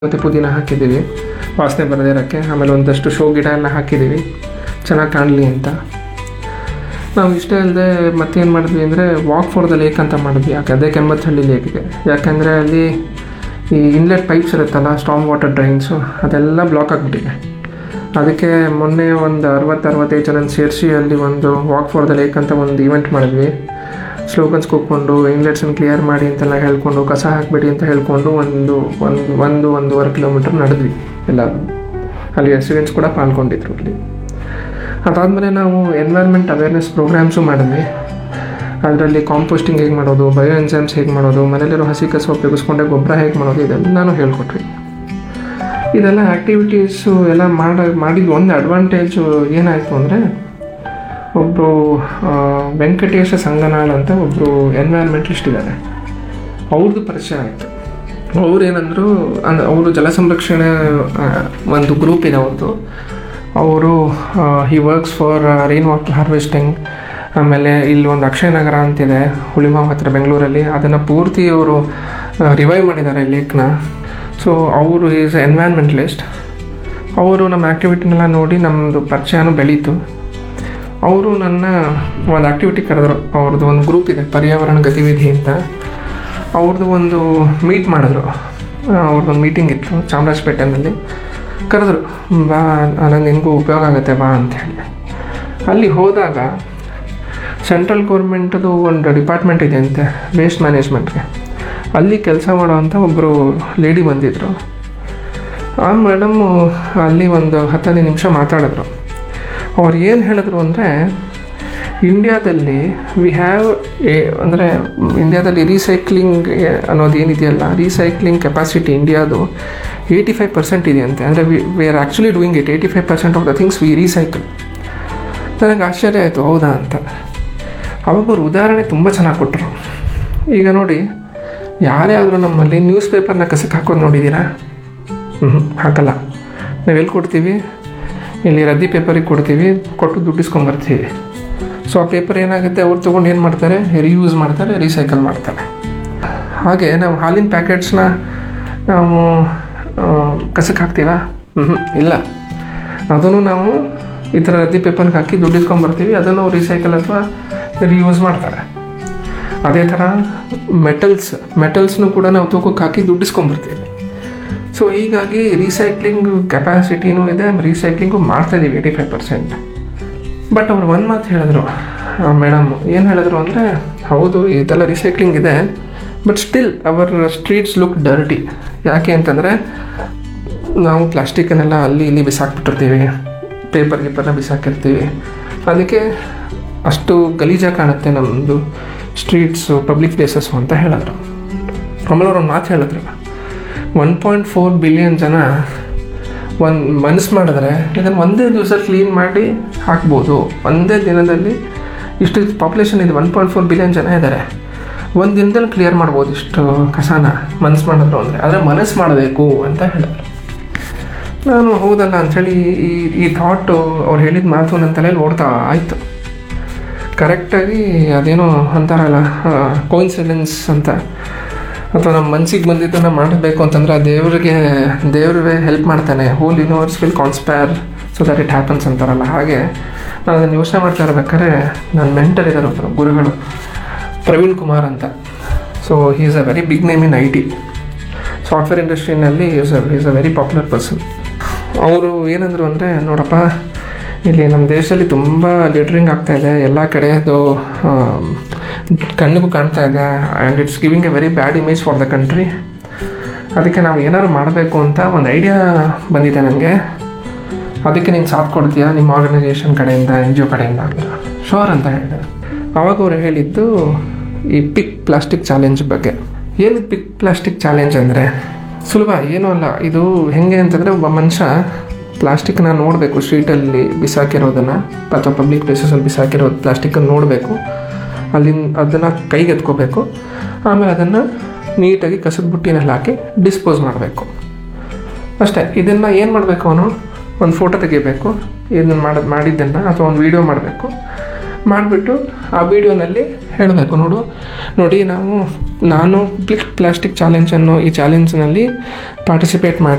ಮತ್ತು ಪುದೀನ ಹಾಕಿದ್ದೀವಿ ವಾಸನೆ ಬರದಿರೋಕ್ಕೆ ಆಮೇಲೆ ಒಂದಷ್ಟು ಶೋ ಗಿಡ ಎಲ್ಲ ಹಾಕಿದ್ದೀವಿ ಚೆನ್ನಾಗಿ ಕಾಣಲಿ ಅಂತ ನಾವು ಇಷ್ಟೇ ಅಲ್ಲದೆ ಮತ್ತೇನು ಮಾಡಿದ್ವಿ ಅಂದರೆ ವಾಕ್ ಫಾರ್ ದ ಲೇಕ್ ಅಂತ ಮಾಡಿದ್ವಿ ಯಾಕೆ ಅದೇ ಕೆಮ್ಮತ್ತಹಳ್ಳಿ ಲೇಕ್ಗೆ ಯಾಕಂದರೆ ಅಲ್ಲಿ ಈ ಇನ್ಲೆಟ್ ಪೈಪ್ಸ್ ಇರುತ್ತಲ್ಲ ಸ್ಟಾಮ್ ವಾಟರ್ ಡ್ರೈನ್ಸು ಅದೆಲ್ಲ ಬ್ಲಾಕ್ ಆಗಿಬಿಟ್ಟಿದೆ ಅದಕ್ಕೆ ಮೊನ್ನೆ ಒಂದು ಅರವತ್ತು ಅರವತ್ತೈದು ಜನ ಸೇರಿಸಿ ಅಲ್ಲಿ ಒಂದು ವಾಕ್ ಫಾರ್ ದ ಲೇಕ್ ಅಂತ ಒಂದು ಇವೆಂಟ್ ಮಾಡಿದ್ವಿ ಸ್ಲೋಗನ್ಸ್ ಕೂತ್ಕೊಂಡು ಇನ್ಲೆಟ್ಸನ್ನು ಕ್ಲಿಯರ್ ಮಾಡಿ ಅಂತೆಲ್ಲ ಹೇಳ್ಕೊಂಡು ಕಸ ಹಾಕಬೇಡಿ ಅಂತ ಹೇಳ್ಕೊಂಡು ಒಂದು ಒಂದು ಒಂದು ಒಂದೂವರೆ ಕಿಲೋಮೀಟ್ರ್ ನಡೆದ್ವಿ ಎಲ್ಲ ಅಲ್ಲಿ ರೆಸಿಡೆಂಟ್ಸ್ ಕೂಡ ಪಾಲ್ಗೊಂಡಿದ್ರು ಅಲ್ಲಿ ಅದಾದಮೇಲೆ ನಾವು ಎನ್ವೈರ್ಮೆಂಟ್ ಅವೇರ್ನೆಸ್ ಪ್ರೋಗ್ರಾಮ್ಸು ಮಾಡಿದ್ವಿ ಅದರಲ್ಲಿ ಕಾಂಪೋಸ್ಟಿಂಗ್ ಹೇಗೆ ಮಾಡೋದು ಬಯೋ ಎನ್ಸೈಮ್ಸ್ ಹೇಗೆ ಮಾಡೋದು ಮನೇಲಿರೋ ಹಸಿ ಕಸ ಉಪಯೋಗಿಸ್ಕೊಂಡೆ ಗೊಬ್ಬರ ಹೇಗೆ ಮಾಡೋದು ಇದೆಲ್ಲನೂ ಹೇಳ್ಕೊಟ್ವಿ ಇದೆಲ್ಲ ಆ್ಯಕ್ಟಿವಿಟೀಸು ಎಲ್ಲ ಮಾಡ ಮಾಡಿದ ಒಂದು ಅಡ್ವಾಂಟೇಜು ಏನಾಯಿತು ಅಂದರೆ ಒಬ್ಬರು ವೆಂಕಟೇಶ ಸಂಗನಾಳ್ ಅಂತ ಒಬ್ಬರು ಎನ್ವೈರ್ಮೆಂಟಲಿಸ್ಟ್ ಇದ್ದಾರೆ ಅವ್ರದ್ದು ಪರಿಚಯ ಆಯಿತು ಅವ್ರು ಏನಂದರು ಅಂದ್ರೆ ಅವರು ಜಲ ಸಂರಕ್ಷಣೆ ಆ, ಒಂದು ಗ್ರೂಪ್ ಇದೆ ಅವ್ರದ್ದು ಅವರು he works for rain water harvesting ಆಮೇಲೆ ಇಲ್ಲಿ ಒಂದು ಅಕ್ಷಯ ನಗರ ಅಂತಿದೆ ಹುಳಿಮಾವ್ ಹತ್ರ ಬೆಂಗಳೂರಲ್ಲಿ ಅದನ್ನು ಪೂರ್ತಿ ಅವರು ರಿವೈವ್ ಮಾಡಿದ್ದಾರೆ ಲೇಕ್ನ ಸೊ ಅವರು ಈಸ್ ಎನ್ವೈರ್ಮೆಂಟಲಿಸ್ಟ್ ಅವರು ನಮ್ಮ ಆ್ಯಕ್ಟಿವಿಟಿನೆಲ್ಲ ನೋಡಿ ನಮ್ಮದು ಪರಿಚಯನೂ ಬೆಳೀತು ಅವರು ನನ್ನ ಒಂದು ಆ್ಯಕ್ಟಿವಿಟಿ ಕರೆದ್ರು ಅವ್ರದ್ದು ಒಂದು ಗ್ರೂಪ್ ಇದೆ ಪರ್ಯಾವರಣ ಗತಿವಿಧಿ ಅಂತ ಅವ್ರದ್ದು ಒಂದು ಮೀಟ್ ಮಾಡಿದ್ರು ಅವ್ರದ್ದೊಂದು ಮೀಟಿಂಗ್ ಇತ್ತು ಚಾಮರಾಜಪೇಟೆನಲ್ಲಿ ಕರೆದ್ರು ಬಾ ನಂಗೆ ನಿನಗೂ ಉಪಯೋಗ ಆಗುತ್ತೆ ಬಾ ಅಂಥೇಳಿ ಅಲ್ಲಿ ಹೋದಾಗ ಸೆಂಟ್ರಲ್ ಗೌರ್ಮೆಂಟದು ಒಂದು ಡಿಪಾರ್ಟ್ಮೆಂಟ್ ಇದೆ ಅಂತೆ ವೇಸ್ಟ್ ಮ್ಯಾನೇಜ್ಮೆಂಟ್ಗೆ ಅಲ್ಲಿ ಕೆಲಸ ಮಾಡೋವಂಥ ಒಬ್ಬರು ಲೇಡಿ ಬಂದಿದ್ದರು ಆ ಮೇಡಮ್ಮು ಅಲ್ಲಿ ಒಂದು ಹತ್ತೈದು ನಿಮಿಷ ಮಾತಾಡಿದ್ರು ಅವ್ರು ಏನು ಹೇಳಿದ್ರು ಅಂದರೆ ಇಂಡ್ಯಾದಲ್ಲಿ ವಿ ಹ್ಯಾವ್ ಎ ಅಂದರೆ ಇಂಡ್ಯಾದಲ್ಲಿ ರೀಸೈಕ್ಲಿಂಗ್ ಅನ್ನೋದು ಏನಿದೆಯಲ್ಲ ರೀಸೈಕ್ಲಿಂಗ್ ಕೆಪಾಸಿಟಿ ಇಂಡಿಯಾದು ಏಯ್ಟಿ ಫೈವ್ ಪರ್ಸೆಂಟ್ ಇದೆಯಂತೆ ಅಂದರೆ we we are actually doing it eighty five percent of the things we recycle ನನಗೆ ಆಶ್ಚರ್ಯ ಆಯಿತು ಹೌದಾ ಅಂತ ಅವಾಗ ಅವ್ರು ಉದಾಹರಣೆ ತುಂಬ ಚೆನ್ನಾಗಿ ಕೊಟ್ಟರು ಈಗ ನೋಡಿ ಯಾರೇ ಆದರೂ ನಮ್ಮಲ್ಲಿ ನ್ಯೂಸ್ ಪೇಪರ್ನ ಕಸಕ್ಕೆ ಹಾಕೋದು ನೋಡಿದ್ದೀರಾ ಹ್ಞೂ ಹಾಕಲ್ಲ ನಾವು ಎಲ್ಲಿ ಕೊಡ್ತೀವಿ ಇಲ್ಲಿ ರದ್ದಿ ಪೇಪರಿಗೆ ಕೊಡ್ತೀವಿ ಕೊಟ್ಟು ದುಡ್ಡು ಇಸ್ಕೊಂಬರ್ತೀವಿ ಸೊ ಆ ಪೇಪರ್ ಏನಾಗುತ್ತೆ ಅವ್ರು ತೊಗೊಂಡು ಏನು ಮಾಡ್ತಾರೆ ರಿಯೂಸ್ ಮಾಡ್ತಾರೆ ರೀಸೈಕಲ್ ಮಾಡ್ತಾರೆ ಹಾಗೆ ನಾವು ಹಾಲಿನ ಪ್ಯಾಕೆಟ್ಸ್ನ ನಾವು ಆ, ಕಸಕ್ಕೆ ಹಾಕ್ತೀವಾ ಹ್ಞೂ ಇಲ್ಲ ಅದನ್ನು ನಾವು ಈ ಥರ ರದ್ದಿ ಪೇಪರ್ಗೆ ಹಾಕಿ ದುಡ್ಡು ಇಸ್ಕೊಂಬರ್ತೀವಿ ಅದನ್ನು ರೀಸೈಕಲ್ ಅಥವಾ ರಿಯೂಸ್ ಮಾಡ್ತಾರೆ ಅದೇ ಥರ ಮೆಟಲ್ಸ್ ಮೆಟಲ್ಸ್ನು ಕೂಡ ನಾವು ತೂಕಕ್ಕೆ ಹಾಕಿ ದುಡ್ಡು ಇಸ್ಕೊಂಬರ್ತೀವಿ ಸೊ ಹೀಗಾಗಿ ರೀಸೈಕ್ಲಿಂಗ್ ಕೆಪಾಸಿಟಿನೂ ಇದೆ ರೀಸೈಕ್ಲಿಂಗು ಮಾಡ್ತಾಯಿದ್ದೀವಿ ಏಯ್ಟಿ ಫೈವ್ ಪರ್ಸೆಂಟ್ ಬಟ್ ಅವ್ರು ಒಂದು ಮಾತು ಹೇಳಿದ್ರು ಮೇಡಮ್ ಏನು ಹೇಳಿದ್ರು ಅಂದರೆ ಹೌದು ಇದೆಲ್ಲ ರೀಸೈಕ್ಲಿಂಗ್ ಇದೆ but still our streets look dirty ಯಾಕೆ ಅಂತಂದರೆ ನಾವು ಪ್ಲಾಸ್ಟಿಕ್ಕನ್ನೆಲ್ಲ ಅಲ್ಲಿ ಇಲ್ಲಿ ಬಿಸಾಕ್ಬಿಟ್ಟಿರ್ತೀವಿ ಪೇಪರ್ ಗೀಪರ್ನ ಬಿಸಾಕಿರ್ತೀವಿ ಅದಕ್ಕೆ ಅಷ್ಟು ಗಲೀಜಾಗಿ ಕಾಣುತ್ತೆ ನಮ್ಮದು ಸ್ಟ್ರೀಟ್ಸು ಪಬ್ಲಿಕ್ ಪ್ಲೇಸಸ್ಸು ಅಂತ ಹೇಳಿದ್ರು ಆಮೇಲೆ ಅವ್ರು ಒಂದು ಮಾತು ಹೇಳಿದ್ರು ಒನ್ ಪಾಯಿಂಟ್ ಫೋರ್ ಬಿಲಿಯನ್ ಜನ ಒಂದು ಮನಸ್ಸು ಮಾಡಿದ್ರೆ ಇದನ್ನು ಒಂದೇ ದಿವಸ ಕ್ಲೀನ್ ಮಾಡಿ ಹಾಕ್ಬೋದು ಒಂದೇ ದಿನದಲ್ಲಿ ಇಷ್ಟು ಪಾಪ್ಯುಲೇಷನ್ ಇದೆ ಒನ್ ಪಾಯಿಂಟ್ ಫೋರ್ ಬಿಲಿಯನ್ ಜನ ಇದ್ದಾರೆ ಒಂದು ದಿನದಲ್ಲಿ ಕ್ಲಿಯರ್ ಮಾಡ್ಬೋದು ಇಷ್ಟು ಕಸನ ಮನಸ್ಸು ಮಾಡಿದ್ರು ಅಂದರೆ ಆದರೆ ಮನಸ್ಸು ಮಾಡಬೇಕು ಅಂತ ಹೇಳಿದ್ರು ನಾನು ಹೌದಲ್ಲ ಅಂಥೇಳಿ ಈ ಈ ಥಾಟು ಅವ್ರು ಹೇಳಿದ ಮಾತು ನನ್ನ ತಲೆಯಲ್ಲಿ ಓಡ್ತಾ ಆಯಿತು ಕರೆಕ್ಟಾಗಿ ಅದೇನೋ ಅಂತಾರಲ್ಲ ಕೋಇನ್ಸಿಡೆನ್ಸ್ ಅಂತ ಅಥವಾ ನಮ್ಮ ಮನ್ಸಿಗೆ ಬಂದಿದ್ದನ್ನು ಮಾಡಬೇಕು ಅಂತಂದರೆ ಆ ದೇವರಿಗೆ ದೇವ್ರೇ ಹೆಲ್ಪ್ ಮಾಡ್ತಾನೆ whole universe will conspire so that it happens ಅಂತಾರಲ್ಲ ಹಾಗೆ ನಾನು ಅದನ್ನು ಯೋಚನೆ ಮಾಡ್ತಾ ಇರ್ಬೇಕಾದ್ರೆ ನನ್ನ ಮೆಂಟರ್ ಇದ್ದಾರೆ ಒಬ್ಬರು ಗುರುಗಳು ಪ್ರವೀಣ್ ಕುಮಾರ್ ಅಂತ so he is a very big name in I T software ಇಂಡಸ್ಟ್ರಿನಲ್ಲಿ is a is a very popular person ಅವರು ಏನಂದರು ಅಂದರೆ ನೋಡಪ್ಪ ಇಲ್ಲಿ ನಮ್ಮ ದೇಶದಲ್ಲಿ ತುಂಬ ಲಿಟ್ರಿಂಗ್ ಆಗ್ತಾ ಇದೆ ಎಲ್ಲ ಕಡೆ ಅದು ಆಮ್, ಕಣ್ಣಿಗೂ ಕಾಣ್ತಾ ಇದೆ and it's giving a very bad image for the country ಅದಕ್ಕೆ ನಾವು ಏನಾದ್ರು ಮಾಡಬೇಕು ಅಂತ ಒಂದು ಐಡಿಯಾ ಬಂದಿದೆ ನನಗೆ ಅದಕ್ಕೆ ನೀನು ಸಾಥ್ ಕೊಡ್ತೀಯಾ ನಿಮ್ಮ ಆರ್ಗನೈಸೇಷನ್ ಕಡೆಯಿಂದ ಎನ್ ಜಿ ಒ ಕಡೆಯಿಂದ ಶೋರ್ ಅಂತ ಹೇಳಿದೆ ಅವಾಗ ಅವ್ರು ಹೇಳಿದ್ದು ಈ ಪಿಕ್ ಪ್ಲಾಸ್ಟಿಕ್ ಚಾಲೆಂಜ್ ಬಗ್ಗೆ ಏನಿದು ಪಿಕ್ ಪ್ಲಾಸ್ಟಿಕ್ ಚಾಲೆಂಜ್ ಅಂದರೆ ಸುಲಭ ಏನೂ ಅಲ್ಲ ಇದು ಹೆಂಗೆ ಅಂತಂದರೆ ಒಬ್ಬ ಮನುಷ್ಯ ಪ್ಲಾಸ್ಟಿಕ್ನ ನೋಡಬೇಕು ಸ್ಟ್ರೀಟಲ್ಲಿ ಬಿಸಾಕಿರೋದನ್ನು ಅಥವಾ ಪಬ್ಲಿಕ್ ಪ್ಲೇಸಸಲ್ಲಿ ಬಿಸಾಕಿರೋದು ಪ್ಲಾಸ್ಟಿಕ್ಕನ್ನು ನೋಡಬೇಕು ಅಲ್ಲಿಂದ ಅದನ್ನು ಕೈಗೆ ಎತ್ಕೋಬೇಕು ಆಮೇಲೆ ಅದನ್ನು ನೀಟಾಗಿ ಕಸದ ಬುಟ್ಟಿನಲ್ಲಿ ಹಾಕಿ ಡಿಸ್ಪೋಸ್ ಮಾಡಬೇಕು ಅಷ್ಟೇ ಇದನ್ನು ಏನು ಮಾಡಬೇಕು ಅವನು ಒಂದು ಫೋಟೋ ತೆಗಿಬೇಕು ಇದನ್ನು ಮಾಡ ಮಾಡಿದ್ದನ್ನು ಅಥವಾ ಒಂದು ವೀಡಿಯೋ ಮಾಡಬೇಕು ಮಾಡಿಬಿಟ್ಟು ಆ ವಿಡಿಯೋನಲ್ಲಿ ಹೇಳಬೇಕು ನೋಡು ನೋಡಿ ನಾವು ನಾನು ಪ್ಲಿಕ್ ಪ್ಲಾಸ್ಟಿಕ್ ಚಾಲೆಂಜ್ ಅನ್ನೋ ಈ ಚಾಲೆಂಜ್ನಲ್ಲಿ ಪಾರ್ಟಿಸಿಪೇಟ್ ಮಾಡಿ